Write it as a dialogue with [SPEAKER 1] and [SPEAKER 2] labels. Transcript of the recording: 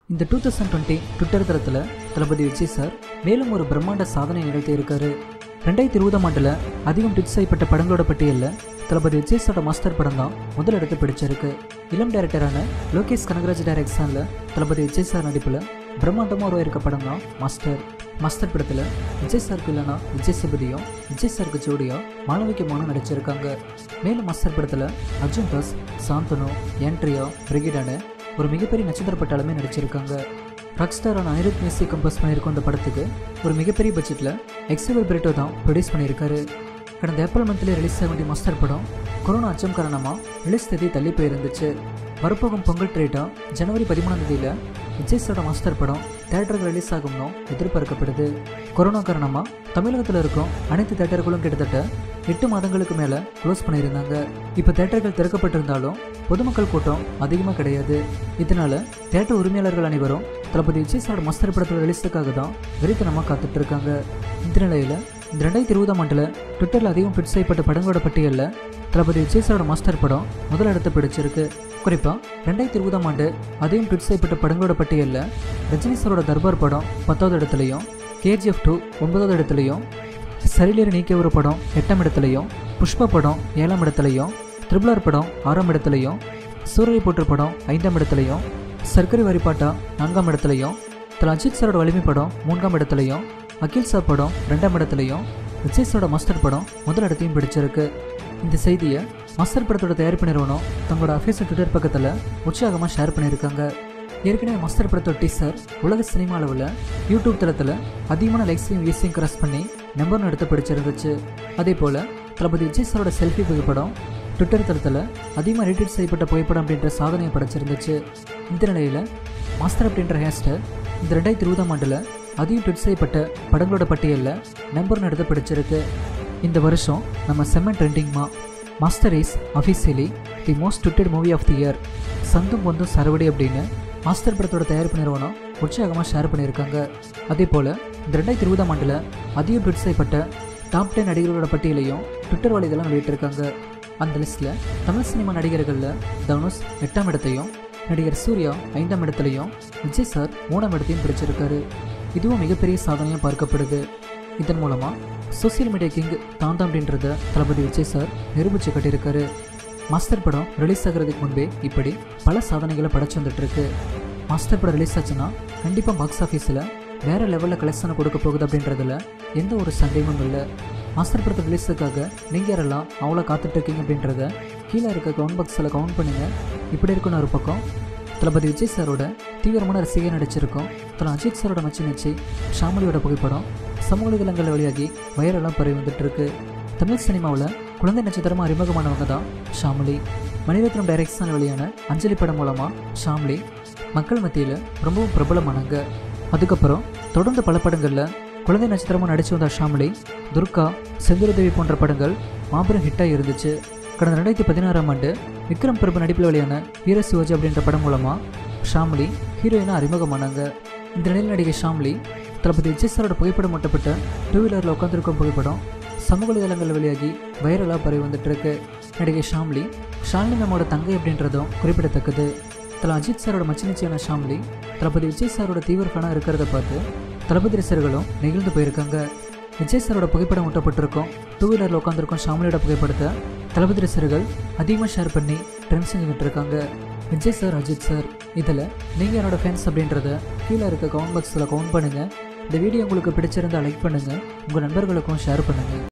[SPEAKER 1] இந்த two thousand twenty Twitter தளத்தில் தளபதி Vijay sir மேலும் ஒரு பிரம்மாண்ட சாதனை நிகழ்த்தி இருக்காரு ரெண்டாயிரத்தி இருபதாம் ஆண்டில் அதிகம் ட்விட் செய்யப்பட்ட படங்களோட பட்டியலில் தளபதி விஜய் சாரோட மாஸ்டர் படம் தான் முதல் இடத்தை பிடிச்சிருக்கு இளம் டைரக்டரான லோகேஷ் கனகராஜ் டைரக்ஷனில் தளபதி விஜய் சார் நடிப்பில் பிரம்மாண்டமாக உருவாயிருக்க படம் தான் மாஸ்டர் மாஸ்டர் படத்தில் விஜய் சாருக்கு இல்லைனா விஜய் சேபதியும் விஜய் சாருக்கு ஜோடியா மாளவிக மோனும் நடிச்சிருக்காங்க மேலும் மாஸ்டர் படத்தில் அர்ஜுன் தாஸ் சாந்தனு ஆண்ட்ரியா பிரிகிடானு ஒரு மிகப்பெரிய நட்சத்திர பட்டாளமே நடிச்சிருக்காங்க ராக்ஸ்டாரான அனிருத் மியூசிக் கம்போஸ் பண்ணியிருக்கும் இந்த படத்துக்கு ஒரு மிகப்பெரிய பட்ஜெட்டில் எக்ஸிவர் பிரிட்டோ தான் ப்ரொடியூஸ் பண்ணியிருக்காரு கடந்த ஏப்ரல் மந்த்லேயே ரிலீஸ் ஆக வேண்டிய மாஸ்டர் படம் கொரோனா அச்சம் காரணமாக ரிலீஸ் தேதி தள்ளி போயிருந்துச்சு வரப்போகும் பொங்கல் ட்ரேட்டாக ஜனவரி பதிமூணாம் தேதியில் விஜய் சாரோட மாஸ்டர் படம் தேட்டருக்கு ரிலீஸ் ஆகும்னு எதிர்பார்க்கப்படுது கொரோனா காரணமாக தமிழகத்தில் இருக்கும் அனைத்து தேட்டர்களும் கிட்டத்தட்ட எட்டு மாதங்களுக்கு மேலே க்ளோஸ் பண்ணியிருந்தாங்க இப்போ தேட்டர்கள் திறக்கப்பட்டிருந்தாலும் பொதுமக்கள் கூட்டம் அதிகமாக கிடையாது இதனால தேட்டர் உரிமையாளர்கள் அனைவரும் தளபதி விஜய் சாரோட மாஸ்டர் படத்தோட ரிலீஸுக்காக தான் வெறித்தனமாக காத்துட்டு இருக்காங்க இந்த நிலையில் இந்த ரெண்டாயிரத்தி இருபதாம் ஆண்டில் ட்விட்டரில் அதிகம் ட்விட் செய்யப்பட்ட படங்களோட பட்டியலில் தளபதி விஜய் சாரோட மாஸ்டர் படம் முதல் இடத்தை பிடிச்சிருக்கு குறிப்பாக ரெண்டாயிரத்தி இருபதாம் ஆண்டு அதிகம் ட்விட் செய்யப்பட்ட படங்களோட பட்டியலில் ரஜினி சாரோட தர்பார் படம் பத்தாவது இடத்துலையும் கேஜிஎஃப் டூ ஒன்பதாவது இடத்துலையும் சரிலேறு நீக்கிய ஒரு படம் எட்டாம் இடத்துலையும் புஷ்பா படம் ஏழாம் இடத்துலையும் த்ரிபுலர் படம் ஆறாம் இடத்துலையும் சூரிய போற்று படம் ஐந்தாம் இடத்துலையும் சர்க்கரை வரிப்பாட்டா நான்காம் இடத்துலையும் திரு அஜித் சாரோட வலிமை படம் மூன்றாம் இடத்துலையும் அகில் சார் படம் ரெண்டாம் இடத்துலையும் விஜய் சாரோட மாஸ்டர் படம் முதல் இடத்தையும் பிடிச்சிருக்கு இந்த செய்தியை மாஸ்டர் படத்தோட தயாரிப்பு நிறுவனம் தங்களோட அஃபீஷியல் ட்விட்டர் பக்கத்தில் உற்சாகமாக ஷேர் பண்ணியிருக்காங்க ஏற்கனவே மாஸ்டர் படத்தோட டீசர் உலக சினிமா அளவில் யூடியூப் தளத்தில் அதிகமான லைக்ஸையும் வியூஸையும் கிராஸ் பண்ணி நம்பர் எடுத்து பிடிச்சிருந்துச்சு அதே போல் தளபதி விஜய் சாரோட செல்ஃபி புகைப்படம் ட்விட்டர் தளத்தில் அதிகமாக ரீட்வீட் செய்யப்பட்ட புகைப்படம் அப்படின்ற சாதனையை படைச்சிருந்துச்சு இந்த நிலையில் மாஸ்டர் அப்படின்ற ஹேஷ்டேக் இந்த ரெண்டாயிரத்தி இருபதாம் ஆண்டில் அதிகம் ட்விட் செய்யப்பட்ட படங்களோட பட்டியலில் நம்பர் எடுத்து பிடிச்சிருக்கு இந்த வருஷம் நம்ம செம்ம ட்ரெண்டிங்மா Master is officially the most tweeted movie of the year சந்தும் பொந்தும் சரவடி அப்படின்னு மாஸ்டர் படத்தோட தயாரிப்பு நிறுவனம் உற்சாகமாக ஷேர் பண்ணியிருக்காங்க அதே போல் இந்த ரெண்டாயிரத்தி இருபதாம் ஆண்டில் அதிகம் ட்விட் செய்யப்பட்ட டாப் டென் நடிகர்களோட பட்டியலையும் ட்விட்டர் வலைதளம் வெளியிட்டிருக்காங்க அந்த லிஸ்ட்டில் தமிழ் சினிமா நடிகர்களில் தனுஷ் எட்டாம் இடத்தையும் நடிகர் சூர்யா ஐந்தாம் இடத்துலையும் விஜய் சார் மூணாம் இடத்தையும் பிடிச்சிருக்காரு இதுவும் மிகப்பெரிய சாதனையாக பார்க்கப்படுது இதன் மூலமாக சோசியல் மீடியா கிங் தான் தான் அப்படின்றத தளபதி விஜய் சார் நிரூபித்து கட்டியிருக்காரு மாஸ்டர் படம் ரிலீஸ் ஆகிறதுக்கு முன்பே இப்படி பல சாதனைகளை படைச்சு வந்துட்டுருக்கு மாஸ்டர் படம் ரிலீஸ் ஆச்சுன்னா கண்டிப்பாக பாக்ஸ் ஆஃபீஸில் வேறு லெவலில் கலெக்ஷனை கொடுக்க போகுது அப்படின்றதுல எந்த ஒரு சந்தேகமும் இல்லை மாஸ்டர் படத்தை ரிலீஸுக்காக நீங்கள் யாரெல்லாம் அவ்வளோ காத்துட்ருக்கீங்க அப்படின்றத கீழே இருக்க கவுண்ட் பாக்ஸில் கவுண்ட் பண்ணுங்கள் இப்படி இருக்குன்னு ஒரு பக்கம் தளபதி விஜய் சாரோட தீவிரமான ரசிகை நடிச்சிருக்கோம் தல அஜித் சாரோட மச்சி நச்சு ஷாமலியோட புகைப்படம் சமூக வலைதளங்களில் வெளியாகி வைரலாக பரவி வந்துட்டு இருக்கு தமிழ் சினிமாவில் குழந்தை நட்சத்திரமாக அறிமுகமானவங்க தான் ஷாமலி மணிரத்னம் டைரக்ஷன் வெளியான அஞ்சலி படம் மூலமாக ஷாம்லி மக்கள் மத்தியில் ரொம்பவும் பிரபலமானாங்க அதுக்கப்புறம் தொடர்ந்து பல படங்களில் குழந்தை நட்சத்திரமாக நடிச்சு வந்த ஷாம்லி துர்கா செந்துருதேவி போன்ற படங்கள் மாபெரும் ஹிட்டாக இருந்துச்சு கடந்த ரெண்டாயிரத்தி பதினாறாம் ஆண்டு விக்ரம் பிரபு நடிப்பில் வெளியான வீர சிவாஜி அப்படின்ற படம் மூலமாக ஷாம்லி ஹீரோயினாக அறிமுகமானாங்க இந்த நிலையில் நடிகை ஷாம்லி தளபதி விஜய் சாரோட புகைப்படம் ஒட்டப்பட்ட டூ வீலரில் உட்காந்துருக்கும் புகைப்படம் சமூக வலைதளங்கள் வெளியாகி வைரலாக பரவி வந்துட்டு இருக்கு நடிகை ஷாம்லி ஷாலினி மேமோட தங்கை அப்படின்றதும் குறிப்பிடத்தக்கது தல அஜித் சாரோட மச்சினிச்சியான ஷாம்லி தளபதி விஜய் சாரோட தீவிர ஃபனாக இருக்கிறத பார்த்து தளபதி ரசிகர்களும் நெகிழ்ந்து போயிருக்காங்க விஜய் சாரோட புகைப்படம் ஒட்டப்பட்டிருக்கும் டூ வீலரில் உட்காந்துருக்கும் ஷாம்லியோட புகைப்படத்தை தளபதி ரசிகர்கள் அதிகமாக ஷேர் பண்ணி ட்ரெண்ட் செஞ்சுக்கிட்டு இருக்காங்க விஜய் சார் அஜித் சார் இதில் நீங்கள் என்னோட ஃபேன்ஸ் அப்படின்றத கீழே இருக்க கவுண்ட் பாக்ஸில் கவுண்ட் பண்ணுங்கள் இந்த வீடியோ உங்களுக்கு பிடிச்சிருந்தா லைக் பண்ணுங்கள் உங்கள் நண்பர்களுக்கும் ஷேர் பண்ணுங்கள்